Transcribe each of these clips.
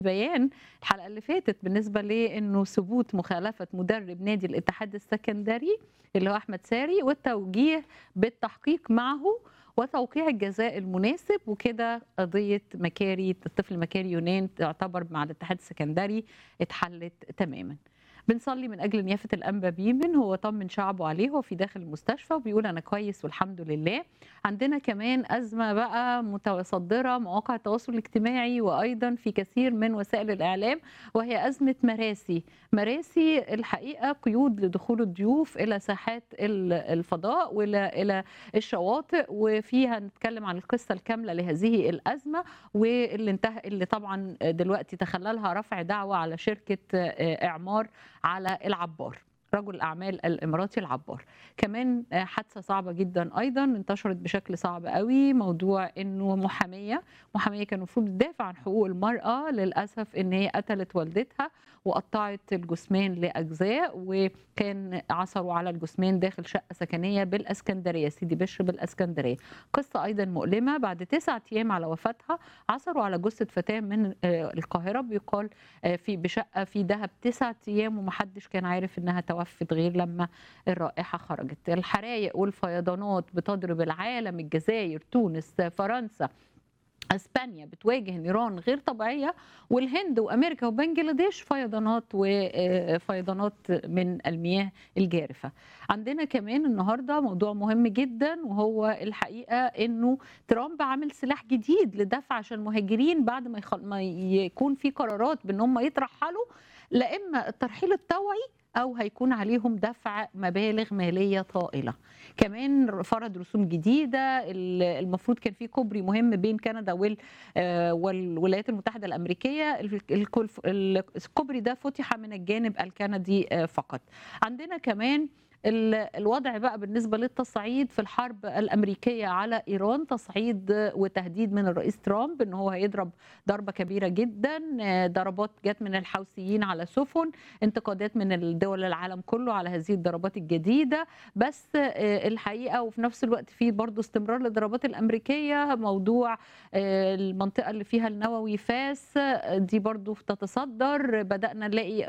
بيان الحلقه اللي فاتت بالنسبه لانه ثبوت مخالفه مدرب نادي الاتحاد السكندري اللي هو احمد ساري والتوجيه بالتحقيق معه وتوقيع الجزاء المناسب وكده قضيه مكاري الطفل مكاري يونان تعتبر مع الاتحاد السكندري اتحلت تماما بنصلي من اجل نيافه الانبا بيمن هو طمن شعبه عليه هو في داخل المستشفى وبيقول انا كويس والحمد لله عندنا كمان ازمه بقى متصدره مواقع التواصل الاجتماعي وايضا في كثير من وسائل الاعلام وهي ازمه مراسي مراسي الحقيقه قيود لدخول الضيوف الى ساحات الفضاء والى الى الشواطئ وفيها نتكلم عن القصه الكامله لهذه الازمه واللي انتهى اللي طبعا دلوقتي تخللها رفع دعوه على شركه اعمار على العبار رجل الاعمال الاماراتي العبار كمان حادثه صعبه جدا ايضا انتشرت بشكل صعب قوي موضوع انه محاميه محاميه كان المفروض تدافع عن حقوق المراه للاسف ان هي قتلت والدتها وقطعت الجثمان لاجزاء وكان عثروا على الجثمان داخل شقه سكنيه بالاسكندريه سيدي بشر بالاسكندريه قصه ايضا مؤلمه بعد تسعة ايام على وفاتها عثروا على جثه فتاه من القاهره بيقال في بشقه في دهب تسعة ايام ومحدش كان عارف انها توفت غير لما الرائحه خرجت الحرايق والفيضانات بتضرب العالم الجزائر تونس فرنسا اسبانيا بتواجه نيران غير طبيعيه والهند وامريكا وبنجلاديش فيضانات وفيضانات من المياه الجارفه. عندنا كمان النهارده موضوع مهم جدا وهو الحقيقه انه ترامب عامل سلاح جديد لدفع عشان المهاجرين بعد ما, يخل... ما يكون في قرارات بان هم يترحلوا لا اما الترحيل الطوعي او هيكون عليهم دفع مبالغ ماليه طائله كمان فرض رسوم جديده المفروض كان في كوبري مهم بين كندا والولايات المتحده الامريكيه الكوبري ده فتح من الجانب الكندي فقط عندنا كمان الوضع بقى بالنسبه للتصعيد في الحرب الامريكيه على ايران تصعيد وتهديد من الرئيس ترامب ان هو هيضرب ضربه كبيره جدا ضربات جت من الحوثيين على سفن انتقادات من الدول العالم كله على هذه الضربات الجديده بس الحقيقه وفي نفس الوقت في برضه استمرار للضربات الامريكيه موضوع المنطقه اللي فيها النووي فاس دي برضه تتصدر بدانا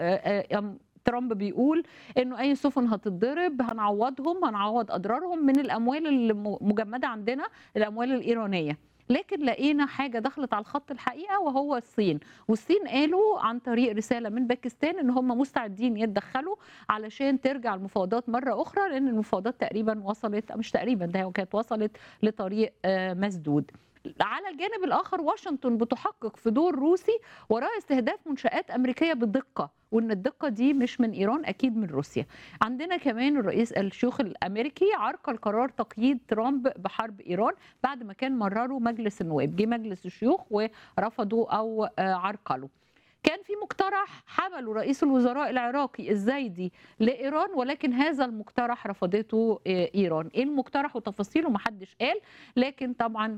نلاقي ترامب بيقول انه اي سفن هتتضرب هنعوضهم هنعوض اضرارهم من الاموال المجمده عندنا الاموال الايرانيه لكن لقينا حاجه دخلت على الخط الحقيقه وهو الصين والصين قالوا عن طريق رساله من باكستان ان هم مستعدين يتدخلوا علشان ترجع المفاوضات مره اخرى لان المفاوضات تقريبا وصلت مش تقريبا ده كانت وصلت لطريق مسدود على الجانب الاخر واشنطن بتحقق في دور روسي وراء استهداف منشات امريكيه بدقه وان الدقه دي مش من ايران اكيد من روسيا عندنا كمان الرئيس الشيوخ الامريكي عرقل قرار تقييد ترامب بحرب ايران بعد ما كان مرره مجلس النواب جه مجلس الشيوخ ورفضوا او عرقلوا كان في مقترح حمله رئيس الوزراء العراقي الزايدي لايران ولكن هذا المقترح رفضته ايران ايه المقترح وتفاصيله محدش قال لكن طبعا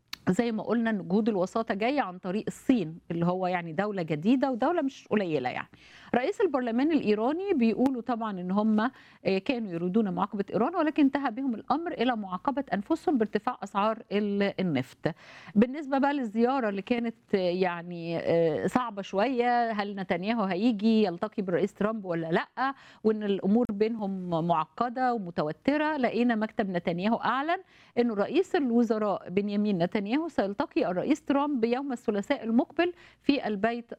زي ما قلنا ان جهود الوساطه جايه عن طريق الصين اللي هو يعني دوله جديده ودوله مش قليله يعني. رئيس البرلمان الايراني بيقولوا طبعا ان هم كانوا يريدون معاقبه ايران ولكن انتهى بهم الامر الى معاقبه انفسهم بارتفاع اسعار النفط. بالنسبه بقى للزياره اللي كانت يعني صعبه شويه هل نتنياهو هيجي يلتقي بالرئيس ترامب ولا لا وان الامور بينهم معقده ومتوتره لقينا مكتب نتنياهو اعلن انه رئيس الوزراء بنيامين نتنياهو سيلتقي الرئيس ترامب يوم الثلاثاء المقبل في البيت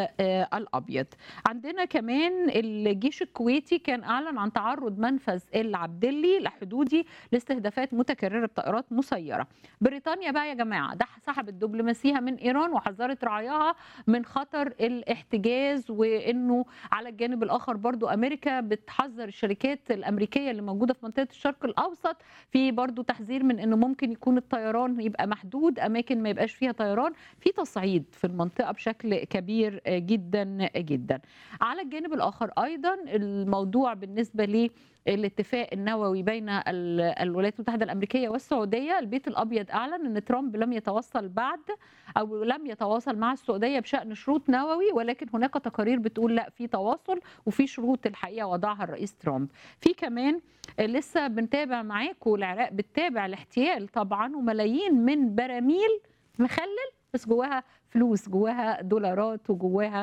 الابيض. عندنا كمان الجيش الكويتي كان اعلن عن تعرض منفذ العبدلي لحدودي لاستهدافات متكرره بطائرات مسيره. بريطانيا بقى يا جماعه ده سحبت دبلوماسيها من ايران وحذرت رعاياها من خطر الاحتجاز وانه على الجانب الاخر برضو امريكا بتحذر الشركات الامريكيه اللي موجوده في منطقه الشرق الاوسط في برضو تحذير من انه ممكن يكون الطيران يبقى محدود اماكن ما يبقاش فيها طيران في تصعيد في المنطقه بشكل كبير جدا جدا على الجانب الاخر ايضا الموضوع بالنسبه لي الاتفاق النووي بين الولايات المتحده الامريكيه والسعوديه البيت الابيض اعلن ان ترامب لم يتوصل بعد او لم يتواصل مع السعوديه بشان شروط نووي ولكن هناك تقارير بتقول لا في تواصل وفي شروط الحقيقه وضعها الرئيس ترامب في كمان لسه بنتابع معاكم العراق بتتابع الاحتيال طبعا وملايين من براميل مخلل بس جواها فلوس جواها دولارات وجواها